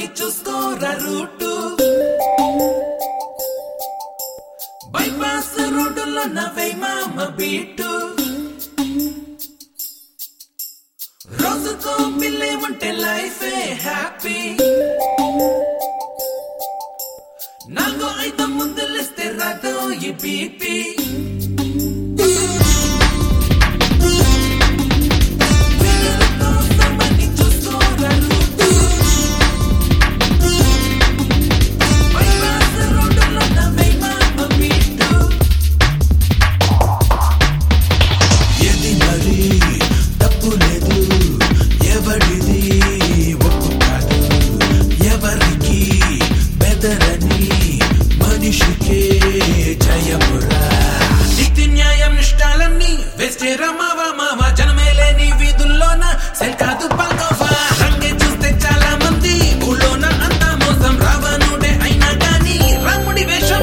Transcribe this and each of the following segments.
చూసుకోరా route bypass రోడ్డులో నవ్వై మామ బీటు రోజుకో పిల్లే ఉంటే లైఫే హ్యాపీ నాలుగో ఐదు ముందులేస్తే రాదో ఈ బీపీ పిల్లలతో సంబంధి చూసుకోరా రూటు బైపాస్ రోడ్డులో నవ్వై మామ బీటు ఏది మరి తప్పు లేదు ఎవడిది ఒప్పు కాదు ఎవరికి బెదరని మనిషికే జయమురా నీతి న్యాయం నిష్టాలన్నీ వేస్తే రమావా మావా జనమే లేని వీధుల్లోన సెల్ కాదు పల్కోవా రంగే చూస్తే చాలా మంది ఊళ్ళోన అంతా మోసం రావణుడే అయినా కానీ రాముడి వేషం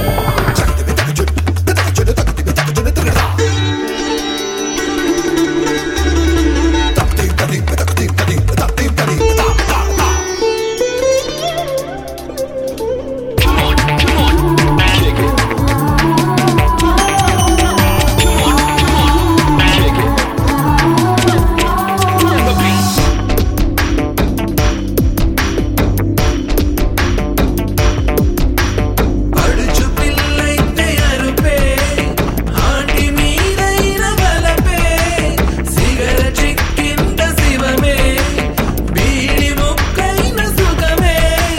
పడుచు పిల్లైతే అరుపే ఆంటి మీరైన బలపే సిగర చిక్కింద శివమే బీడి ముక్కైన సుఖమే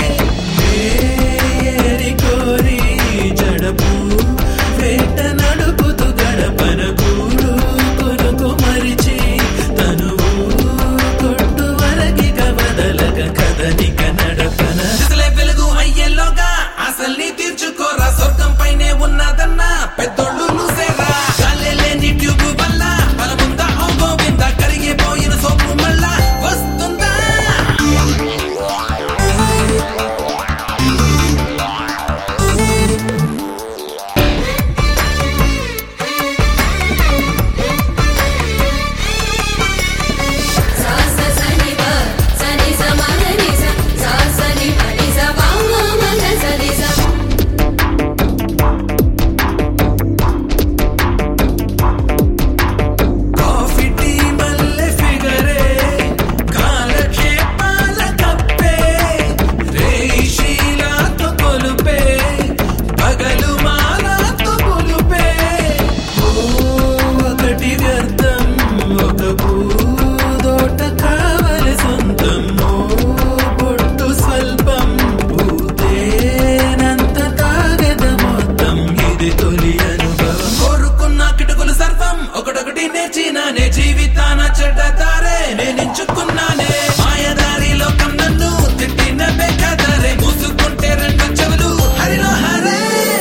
ఏరి కోరి జడపు వేట నడుపుతూ గడపన కూడు కొనుకు మరిచి తనువు కొట్టు వరకి కవదలక కదనిక నడపన దిశలే వెలుగు అయ్యేలోగా అసల్ని తీర్చుకోరా స్వర్గం పైనే ఉన్నదన్నా పెద్దోళ్ళు లూసేరా గాలే లేని ట్యూబ్ వల్ల బలముందా ఓ గోవింద కరిగిపోయిన సోపు మళ్ళా వస్తుందా सा सा सा नि प सा नि सा मा ग नि सा सा सा नि प नि सा प म म ग सा नि सा కాఫీ టీ మల్లె ఫిగరే కాలక్షేపాల కప్పే రేషీలాతో కొలుపే పగలు మాలాతో కొలుపే ఓ ఒకటి వ్యర్థం ఒక పూదోట కావలి సొంతం ఓ పొట్టు స్వల్పం పూతేనంత తాగద మొత్తం ఇది తొలి అనుభవం కోరుకున్న కిటుకులు సర్వం ఒకటొకటి నేర్చినానే జీవితాన చెడ్డదారే నేనించుకున్నానే మాయదారి లోకం నన్ను తిట్టిన బెక్కదారే మూసుకుంటే రెండు చెవులు హరిలో హరే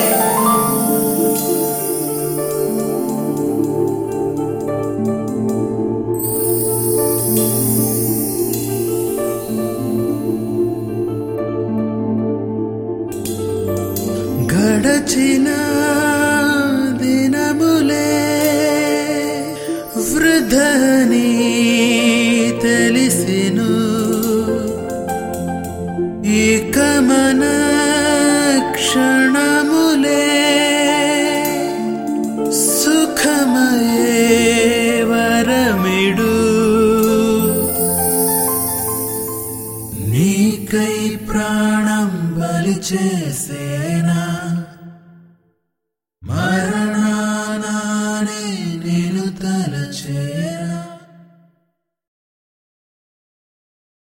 గడచిన దినములే వృధని తెలిసిను ఇక మన క్షణములే సుఖమయే వరమిడు నీకై ప్రాణం బలి చేసేనా మరణానానే నేను తలచేరా